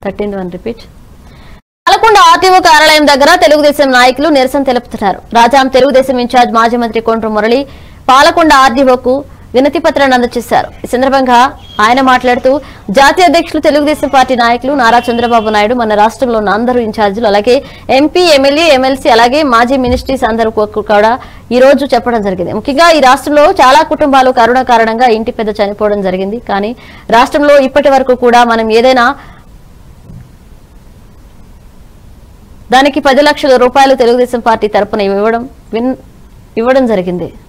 thirteen one repeat Palakonda RTO కార్యాలయం దగ్గర తెలుగుదేశం నాయకులు నిరసన తెలుపుతున్నారు రాజాం తెలుగుదేశం ఇన్ఛార్జ్ మాజీ మంత్రి కొండ్రు మురళి పాలకొండ ఆర్డీఓకు వినతి పత్రాన్ని అందజేశారు ఈ సందర్భంగా ఆయన మాట్లాడుతూ జాతీయ అధ్యక్షులు తెలుగుదేశం పార్టీ నాయకులు నారా చంద్రబాబు నాయుడు మన రాష్ట్రంలో ఉన్న అందరూ ఇన్ఛార్జీలు అలాగే ఎంపీ ఎమ్మెల్యే ఎమ్మెల్సీ అలాగే మాజీ మినిస్ట్రీస్ అందరూ కూ- కూడా ఈ రోజు చెప్పడం జరిగింది ముఖ్యంగా ఈ రాష్ట్రంలో చాలా కుటుంబాలు కరోనా కారణంగా ఇంటి పెద్ద చనిపోవడం జరిగింది కానీ రాష్ట్రంలో ఇప్పటి వరకు కూడా మనం ఏదైనా దానికి పది లక్షల రూపాయలు తెలుగుదేశం పార్టీ తరపున ఇవ్వడం విన్- ఇవ్వడం జరిగింది